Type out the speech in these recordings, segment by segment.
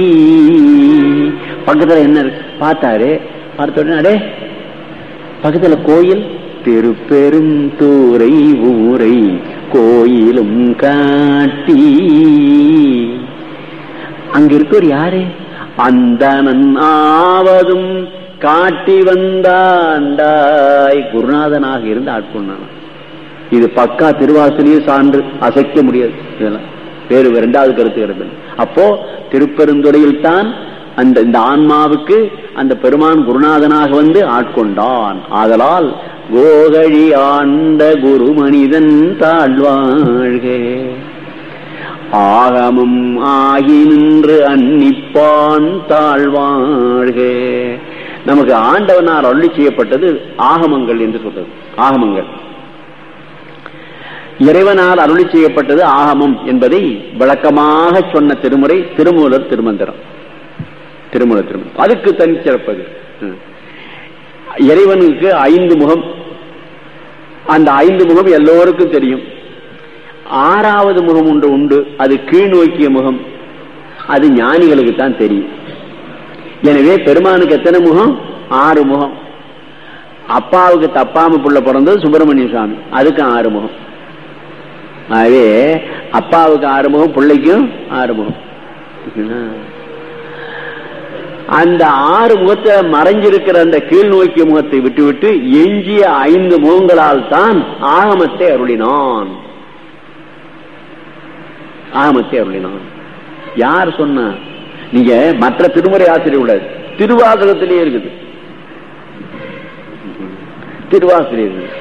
பக்கத்துல என்ன இருக்கு பார்த்தாரு பார்த்த உடனே அடே பக்கத்துல கோயில் திருப்பெரும் தூரை ஊரை கோயிலும் காட்டி அங்க இருக்கவர் யாரு அந்தனன் ஆவதும் காட்டி வந்தாண்டாய் குருநாதனாக இருந்து ஆட்கொண்டான் இது பக்கா திருவாசலியே சான்று அசைக்க முடியாது இதெல்லாம் வேறு இரண்டாவது கருத்து கிடையாது அப்போ திருப்பெருந்துறையில் தான் அந்த இந்த ஆன்மாவுக்கு அந்த பெருமான் குருநாதனாக வந்து ஆட்கொண்டான் ஆதலால் கோகழி ஆண்ட குரு மனிதன் தாழ்வாழ்க ஆகமும் ஆகி நின்று அன்னிப்பான் தாழ்வாழ்க நமக்கு ஆண்டவனார் அருளி செய்யப்பட்டது ஆகமங்கள் என்று சொல்றது ஆகமங்கள் இறைவனால் அருளி செய்யப்பட்டது ஆகமம் என்பதை விளக்கமாக சொன்ன திருமுறை திருமூலர் திருமந்திரம் திருமூலர் திருமந்திரம் அதுக்கு தனிச்சிறப்பது ம். இறைவனுக்கு ஐந்து முகம் அந்த ஐந்து முகம் எல்லோருக்கும் தெரியும் ஆறாவது முகம் ஒன்று உண்டு அது கீழ் நோக்கிய முகம் அது ஞானிகளுக்கு தான் தெரியும் எனவே பெருமானுக்கு எத்தனை முகம் ஆறு முகம் அப்பாவுக்கு தப்பாம புள்ள பிறந்தது சுப்பிரமணிய சுவாமி அதுக்கு ஆறு முகம் ஆகவே அப்பாவுக்கு ஆறு முகம் பிள்ளைக்கும் ஆறு முகம் அந்த ஆறு முகத்தை மறைஞ்சிருக்கிற அந்த கீழ் நோக்கிய முகத்தை விட்டுவிட்டு எஞ்சிய ஐந்து முகங்களால் தான் ஆகமத்தை அருளினான் ஆகமத்தை அருளினான் யார் சொன்னா நீங்க மற்ற திருமுறை ஆசிரியர் உள்ளது திருவாசகத்திலேயே இருக்குது திருவாசிரியர் இருக்குது.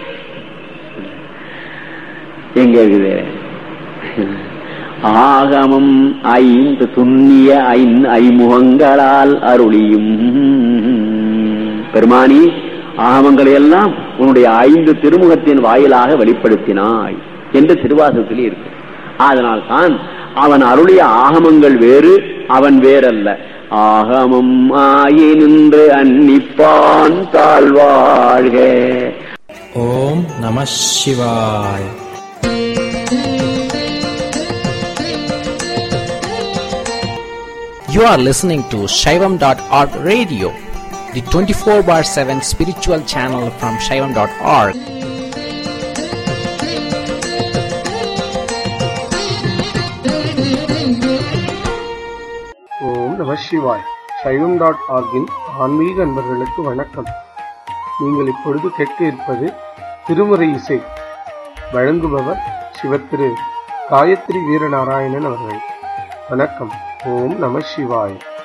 எங்க இருக்குது ஆகமம் ஐந்து துண்ணிய ஐந்து ஐமுகங்களால் அருளியும் பெருமானி ஆகமங்களை எல்லாம் உன்னுடைய ஐந்து திருமுகத்தின் வாயிலாக வெளிப்படுத்தினாய் என்று திருவாசகத்திலே இருக்கு அதனால் தான் அவன் அருளிய ஆகமங்கள் வேறு அவன் வேறல்ல ஆகமம் ஆயி நின்று அன்னிப்பான் தாழ்வாழ்க ஓம் நம சிவாய் You are listening to Shaivam.org radio, the 24 bar 7 spiritual channel from Shaivam.org. ஓம் நம சிவாய் சைவம் டாட் ஆர்கின் ஆன்மீக அன்பர்களுக்கு வணக்கம் நீங்கள் இப்பொழுது கேட்க இருப்பது திருமுறை இசை வழங்குபவர் சிவத்திரு காயத்ரி வீரநாராயணன் அவர்கள் வணக்கம் ஓம் நம சிவாய்